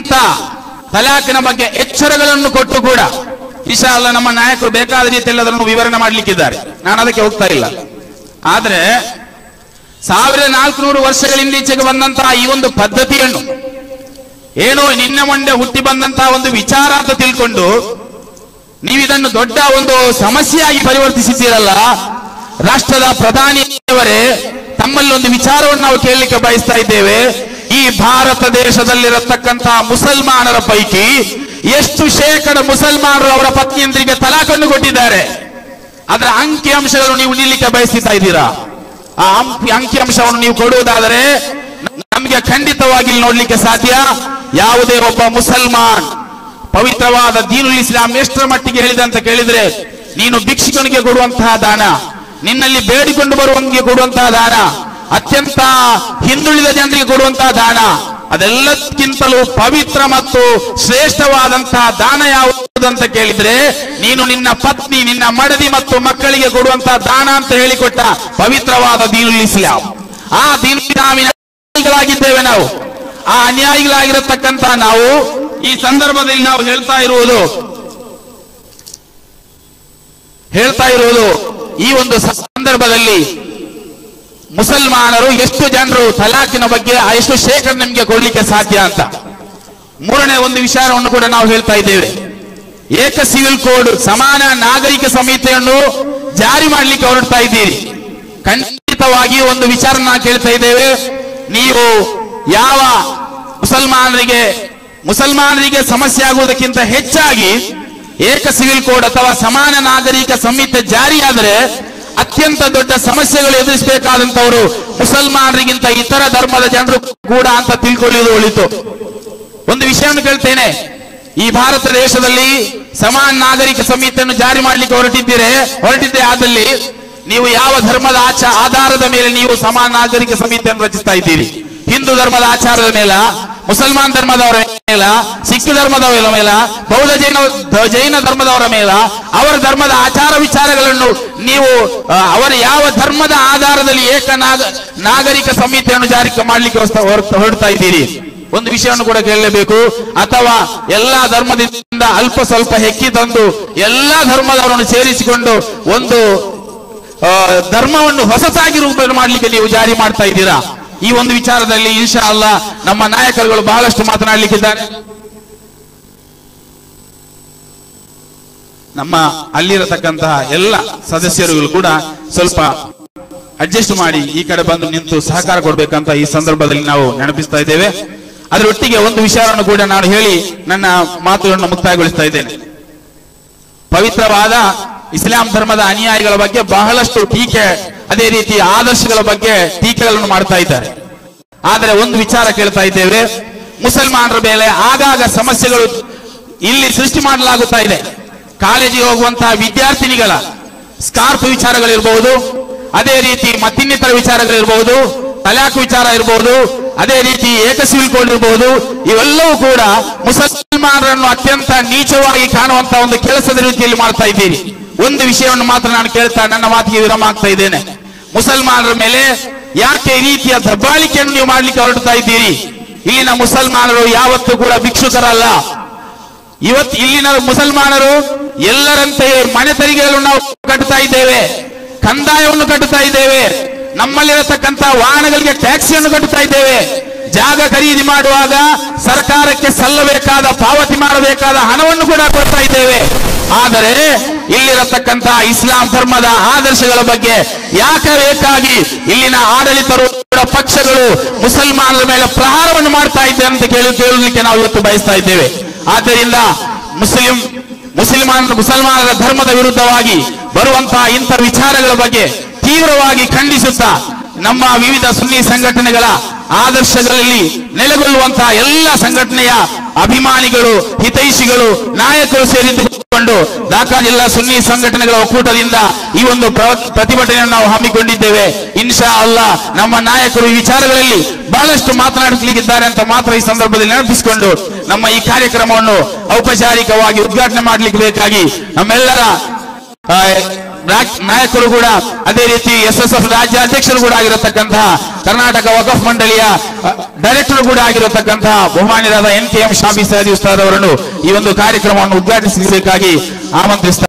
ಅತ್ಯಂತ ತಲಾಖಿನ ಬಗ್ಗೆ ಎಚ್ಚರಗಳನ್ನು ಕೊಟ್ಟು ಕೂಡ ಇಶಾ ಅಲ್ಲ ನಮ್ಮ ನಾಯಕರು ಬೇಕಾದ ರೀತಿಯಲ್ಲಿ ಅದನ್ನು ವಿವರಣೆ ಮಾಡಲಿಕ್ಕಿದ್ದಾರೆ ನಾನು ಅದಕ್ಕೆ ಹೋಗ್ತಾ ಇಲ್ಲ ಆದ್ರೆ ಸಾವಿರದ ನಾಲ್ಕುನೂರು ವರ್ಷಗಳಿಂದೀಚೆಗೆ ಬಂದಂತಹ ಈ ಒಂದು ಪದ್ಧತಿಯನ್ನು ಏನೋ ನಿನ್ನ ಮೊಂಡೆ ಹುಟ್ಟಿ ಬಂದಂತಹ ಒಂದು ವಿಚಾರ ಅಂತ ತಿಳ್ಕೊಂಡು ನೀವು ಇದನ್ನು ದೊಡ್ಡ ಒಂದು ಸಮಸ್ಯೆಯಾಗಿ ಪರಿವರ್ತಿಸಿದ್ದೀರಲ್ಲ ರಾಷ್ಟ್ರದ ಪ್ರಧಾನಿಯವರೇ ತಮ್ಮಲ್ಲಿ ಒಂದು ವಿಚಾರವನ್ನು ನಾವು ಕೇಳಲಿಕ್ಕೆ ಬಯಸ್ತಾ ಇದ್ದೇವೆ ಈ ಭಾರತ ದೇಶದಲ್ಲಿರತಕ್ಕಂತಹ ಮುಸಲ್ಮಾನರ ಪೈಕಿ ಎಷ್ಟು ಶೇಕಡ ಮುಸಲ್ಮಾನರು ಅವರ ಪತ್ನಿಯಂದ್ರಿಗೆ ತಲಾಖನ್ನು ಕೊಟ್ಟಿದ್ದಾರೆ ಅದರ ಅಂಕಿ ಅಂಶಗಳನ್ನು ನೀವು ನೀಡಲಿಕ್ಕೆ ಬಯಸ್ತಾ ಇದ್ದೀರಾ ಆ ಅಂಕಿ ಅಂಕಿಅಂಶವನ್ನು ನೀವು ಕೊಡುವುದಾದರೆ ನಮಗೆ ಖಂಡಿತವಾಗಿ ಇಲ್ಲಿ ನೋಡ್ಲಿಕ್ಕೆ ಸಾಧ್ಯ ಯಾವುದೇ ಒಬ್ಬ ಮುಸಲ್ಮಾನ್ ಪವಿತ್ರವಾದ ದೀನುಲ್ ಇಸ್ಲಾಂ ಎಷ್ಟರ ಮಟ್ಟಿಗೆ ಹೇಳಿದೆ ಅಂತ ಕೇಳಿದ್ರೆ ನೀನು ಭಿಕ್ಷುಕನಿಗೆ ಕೊಡುವಂತಹ ದಾನ ನಿನ್ನಲ್ಲಿ ಬೇಡಿಕೊಂಡು ಬರುವಂಗೆ ಕೊಡುವಂತಹ ದಾನ ಅತ್ಯಂತ ಹಿಂದುಳಿದ ಜನರಿಗೆ ಕೊಡುವಂತಹ ದಾನ ಅದೆಲ್ಲಕ್ಕಿಂತಲೂ ಪವಿತ್ರ ಮತ್ತು ಶ್ರೇಷ್ಠವಾದಂತಹ ದಾನ ಯಾವುದು ಅಂತ ಕೇಳಿದ್ರೆ ನೀನು ನಿನ್ನ ಪತ್ನಿ ನಿನ್ನ ಮಡದಿ ಮತ್ತು ಮಕ್ಕಳಿಗೆ ಕೊಡುವಂತಹ ದಾನ ಅಂತ ಹೇಳಿಕೊಟ್ಟ ಪವಿತ್ರವಾದ ದೀನುಲ್ ಇಸ್ಲಾಂ ಆ ದೀನುಲ್ ಇಸ್ಲಾಮಿನ ಅನ್ಯಾಯಿಗಳಾಗಿದ್ದೇವೆ ನಾವು ಆ ಅನ್ಯಾಯಿಗಳಾಗಿರತಕ್ಕಂತ ನಾವು ಈ ಸಂದರ್ಭದಲ್ಲಿ ನಾವು ಹೇಳ್ತಾ ಇರುವುದು ಹೇಳ್ತಾ ಇರುವುದು ಈ ಒಂದು ಸಂದರ್ಭದಲ್ಲಿ ಮುಸಲ್ಮಾನರು ಎಷ್ಟು ಜನರು ತಲಾಖಿನ ಬಗ್ಗೆ ಆ ಎಷ್ಟು ಶೇಕಡ ನಿಮಗೆ ಕೊಡ್ಲಿಕ್ಕೆ ಸಾಧ್ಯ ಅಂತ ಮೂರನೇ ಒಂದು ವಿಚಾರವನ್ನು ಕೂಡ ನಾವು ಹೇಳ್ತಾ ಇದ್ದೇವೆ ಏಕ ಸಿವಿಲ್ ಕೋಡ್ ಸಮಾನ ನಾಗರಿಕ ಸಂಹಿತೆಯನ್ನು ಜಾರಿ ಮಾಡಲಿಕ್ಕೆ ಹೊರಡ್ತಾ ಇದ್ದೀರಿ ಖಂಡಿತವಾಗಿ ಒಂದು ವಿಚಾರ ನಾವು ಕೇಳ್ತಾ ಇದ್ದೇವೆ ನೀವು ಯಾವ ಮುಸಲ್ಮಾನರಿಗೆ ಮುಸಲ್ಮಾನರಿಗೆ ಸಮಸ್ಯೆ ಆಗುವುದಕ್ಕಿಂತ ಹೆಚ್ಚಾಗಿ ಏಕ ಸಿವಿಲ್ ಕೋಡ್ ಅಥವಾ ಸಮಾನ ನಾಗರಿಕ ಸಂಹಿತೆ ಜಾರಿಯಾದರೆ ಅತ್ಯಂತ ದೊಡ್ಡ ಸಮಸ್ಯೆಗಳು ಎದುರಿಸಬೇಕಾದಂತವರು ಮುಸಲ್ಮಾನರಿಗಿಂತ ಇತರ ಧರ್ಮದ ಜನರು ಕೂಡ ಅಂತ ತಿಳ್ಕೊಳ್ಳುವುದು ಒಳಿತು ಒಂದು ವಿಷಯವನ್ನು ಕೇಳ್ತೇನೆ ಈ ಭಾರತ ದೇಶದಲ್ಲಿ ಸಮಾನ ನಾಗರಿಕ ಸಂಹಿತೆಯನ್ನು ಜಾರಿ ಮಾಡಲಿಕ್ಕೆ ಹೊರಟಿದ್ದೀರೆ ಹೊರಟಿದ್ದೆ ಆದಲ್ಲಿ ನೀವು ಯಾವ ಧರ್ಮದ ಆಚ ಆಧಾರದ ಮೇಲೆ ನೀವು ಸಮಾನ ನಾಗರಿಕ ಸಂಹಿತೆಯನ್ನು ರಚಿಸ್ತಾ ಇದ್ದೀರಿ ಹಿಂದೂ ಧರ್ಮದ ಆಚಾರದ ಮೇಲ ಮುಸಲ್ಮಾನ್ ಧರ್ಮದವರ ಮೇಲ ಸಿಖ್ ಧರ್ಮದವರ ಮೇಲ ಬೌದ್ಧ ಜೈನ ಜೈನ ಧರ್ಮದವರ ಮೇಲ ಅವರ ಧರ್ಮದ ಆಚಾರ ವಿಚಾರಗಳನ್ನು ನೀವು ಆ, ಅವರ ಯಾವ ಧರ್ಮದ ಆಧಾರದಲ್ಲಿ ಏಕ ನಾಗ ನಾಗರಿಕ ಸಂಹಿತೆಯನ್ನು ಜಾರಿ ಮಾಡಲಿಕ್ಕೆ ಹೊರತ- ಹೊರತ- ಹೊರಡ್ತಾ ಇದ್ದೀರಿ ಒಂದು ವಿಷಯವನ್ನು ಕೂಡ ಕೇಳಲೇಬೇಕು ಅಥವಾ ಎಲ್ಲಾ ಧರ್ಮದಿಂದ ಅಲ್ಪ ಸ್ವಲ್ಪ ಹೆಕ್ಕಿ ತಂದು ಎಲ್ಲಾ ಧರ್ಮದವರನ್ನು ಸೇರಿಸಿಕೊಂಡು ಒಂದು ಆ, ಧರ್ಮವನ್ನು ಹೊಸತಾಗಿ ರೂಪ ಮಾಡಲಿಕ್ಕೆ ನೀವು ಜಾರಿ ಮಾಡ್ತಾ ಇದ್ದೀರಾ ಈ ಒಂದು ವಿಚಾರದಲ್ಲಿ ಇನ್ಶಾ ಅಲ್ಲ ನಮ್ಮ ನಾಯಕರುಗಳು ಬಹಳಷ್ಟು ಮಾತನಾಡಲಿಕ್ಕಿದ್ದಾರೆ ನಮ್ಮ ಅಲ್ಲಿರತಕ್ಕಂತಹ ಎಲ್ಲ ಸದಸ್ಯರುಗಳು ಕೂಡ ಸ್ವಲ್ಪ ಅಡ್ಜಸ್ಟ್ ಮಾಡಿ ಈ ಕಡೆ ಬಂದು ನಿಂತು ಸಹಕಾರ ಕೊಡ್ಬೇಕಂತ ಈ ಸಂದರ್ಭದಲ್ಲಿ ನಾವು ನೆನಪಿಸ್ತಾ ಇದ್ದೇವೆ ಅದರೊಟ್ಟಿಗೆ ಒಂದು ವಿಚಾರವನ್ನು ಕೂಡ ನಾನು ಹೇಳಿ ನನ್ನ ಮಾತುಗಳನ್ನು ಮುಕ್ತಾಯಗೊಳಿಸ್ತಾ ಇದ್ದೇನೆ ಪವಿತ್ರವಾದ ಇಸ್ಲಾಂ ಧರ್ಮದ ಅನುಯಾಯಿಗಳ ಬಗ್ಗೆ ಬಹಳಷ್ಟು ಟೀಕೆ ಅದೇ ರೀತಿ ಆದರ್ಶಗಳ ಬಗ್ಗೆ ಟೀಕೆಗಳನ್ನು ಮಾಡ್ತಾ ಇದ್ದಾರೆ ಆದರೆ ಒಂದು ವಿಚಾರ ಕೇಳ್ತಾ ಇದ್ದೇವೆ ಮುಸಲ್ಮಾನರ ಮೇಲೆ ಆಗಾಗ ಸಮಸ್ಯೆಗಳು ಇಲ್ಲಿ ಸೃಷ್ಟಿ ಮಾಡಲಾಗುತ್ತಾ ಇದೆ ಕಾಲೇಜಿಗೆ ಹೋಗುವಂತಹ ವಿದ್ಯಾರ್ಥಿನಿಗಳ ಸ್ಕಾರ್ಫ್ ವಿಚಾರಗಳಿರ್ಬಹುದು ಅದೇ ರೀತಿ ಮತ್ತಿನ್ನಿತರ ವಿಚಾರಗಳಿರ್ಬಹುದು ತಲಾಖ್ ವಿಚಾರ ಇರಬಹುದು ಅದೇ ರೀತಿ ಏಕಸಿವಿಲ್ ಕೋಡ್ ಇರಬಹುದು ಇವೆಲ್ಲವೂ ಕೂಡ ಮುಸಲ್ಮಾನರನ್ನು ಅತ್ಯಂತ ನೀಚವಾಗಿ ಕಾಣುವಂತ ಒಂದು ಕೆಲಸದ ರೀತಿಯಲ್ಲಿ ಮಾಡ್ತಾ ಇದ್ದೀರಿ ಒಂದು ವಿಷಯವನ್ನು ಮಾತ್ರ ನಾನು ಕೇಳ್ತಾ ನನ್ನ ಮಾತಿಗೆ ವಿರಾಮ ಆಗ್ತಾ ಇದ್ದೇನೆ ಮುಸಲ್ಮಾನರ ಮೇಲೆ ಯಾಕೆ ಈ ರೀತಿಯ ದಬ್ಬಾಳಿಕೆಯನ್ನು ನೀವು ಮಾಡ್ಲಿಕ್ಕೆ ಹೊರಡ್ತಾ ಇದ್ದೀರಿ ಇಲ್ಲಿನ ಮುಸಲ್ಮಾನರು ಯಾವತ್ತೂ ಕೂಡ ಭಿಕ್ಷುಕರಲ್ಲ ಇವತ್ತು ಇಲ್ಲಿನ ಮುಸಲ್ಮಾನರು ಎಲ್ಲರಂತೆಯೇ ಮನೆ ತೆರಿಗೆಗಳನ್ನು ನಾವು ಕಟ್ಟುತ್ತಾ ಇದ್ದೇವೆ ಕಂದಾಯವನ್ನು ಕಟ್ಟುತ್ತಾ ಇದ್ದೇವೆ ನಮ್ಮಲ್ಲಿರತಕ್ಕಂತ ವಾಹನಗಳಿಗೆ ಟ್ಯಾಕ್ಸಿಯನ್ನು ಕಟ್ಟುತ್ತಾ ಇದ್ದೇವೆ ಜಾಗ ಖರೀದಿ ಮಾಡುವಾಗ ಸರ್ಕಾರಕ್ಕೆ ಸಲ್ಲಬೇಕಾದ ಪಾವತಿ ಮಾಡಬೇಕಾದ ಹಣವನ್ನು ಕೂಡ ಕೊಡ್ತಾ ಇದ್ದೇವೆ ಆದರೆ ಇಲ್ಲಿರತಕ್ಕಂತ ಇಸ್ಲಾಂ ಧರ್ಮದ ಆದರ್ಶಗಳ ಬಗ್ಗೆ ಯಾಕೆ ಬೇಕಾಗಿ ಇಲ್ಲಿನ ಆಡಳಿತರು ಪಕ್ಷಗಳು ಮುಸಲ್ಮಾನರ ಮೇಲೆ ಪ್ರಹಾರವನ್ನು ಮಾಡ್ತಾ ಇದ್ದಾರೆ ಅಂತ ಕೇಳಿ ಕೇಳಲಿಕ್ಕೆ ನಾವು ಇವತ್ತು ಬಯಸ್ತಾ ಇದ್ದೇವೆ ಆದ್ದರಿಂದ ಮುಸ್ಲಿಂ ಮುಸಲ್ಮಾನ ಮುಸಲ್ಮಾನರ ಧರ್ಮದ ವಿರುದ್ಧವಾಗಿ ಬರುವಂತಹ ಇಂಥ ವಿಚಾರಗಳ ಬಗ್ಗೆ ತೀವ್ರವಾಗಿ ಖಂಡಿಸುತ್ತಾ ನಮ್ಮ ವಿವಿಧ ಸುನ್ನಿ ಸಂಘಟನೆಗಳ ಆದರ್ಶಗಳಲ್ಲಿ ನೆಲೆಗೊಳ್ಳುವಂತಹ ಎಲ್ಲ ಸಂಘಟನೆಯ ಅಭಿಮಾನಿಗಳು ಹಿತೈಷಿಗಳು ನಾಯಕರು ಸೇರಿದುಕೊಂಡು ಢಾಕಾ ಜಿಲ್ಲಾ ಸುನ್ನಿ ಸಂಘಟನೆಗಳ ಒಕ್ಕೂಟದಿಂದ ಈ ಒಂದು ಪ್ರ- ಪ್ರತಿಭಟನೆಯನ್ನು ನಾವು ಹಮ್ಮಿಕೊಂಡಿದ್ದೇವೆ ಇನ್ಶಾ ಅಲ್ಲಾ ನಮ್ಮ ನಾಯಕರು ಈ ವಿಚಾರಗಳಲ್ಲಿ ಬಹಳಷ್ಟು ಮಾತನಾಡಲಿಕ್ಕಿದ್ದಾರೆ ಅಂತ ಮಾತ್ರ ಈ ಸಂದರ್ಭದಲ್ಲಿ ನೆನಪಿಸಿಕೊಂಡು ನಮ್ಮ ಈ ಕಾರ್ಯಕ್ರಮವನ್ನು ಔಪಚಾರಿಕವಾಗಿ ಉದ್ಘಾಟನೆ ಮಾಡಲಿಕ್ಕೆ ಬೇಕಾಗಿ ನಮ್ಮೆಲ್ಲರ ಆ, ನಾಯಕ್- ನಾಯಕರು ಕೂಡ ಅದೇ ರೀತಿ ಎಸ್ ಎಸ್ ಎಫ್ ರಾಜ್ಯ ಅಧ್ಯಕ್ಷರು ಕೂಡ ಆಗಿರತಕ್ಕಂತಹ ಕರ್ನಾಟಕ ವಕಫ್ ಮಂಡಳಿಯ ಡೈರೆಕ್ಟರ್ ಕೂಡ ಆಗಿರತಕ್ಕಂತಹ ಬಹುಮಾನ್ಯರಾದ N K M Shabi Sahadi Ustad ಅವರನ್ನು ಈ ಒಂದು ಕಾರ್ಯಕ್ರಮವನ್ನು ಉದ್ಘಾಟಿಸಬೇಕಾಗಿ ಆಮಂತ್ರಿಸ್ತಾರೆ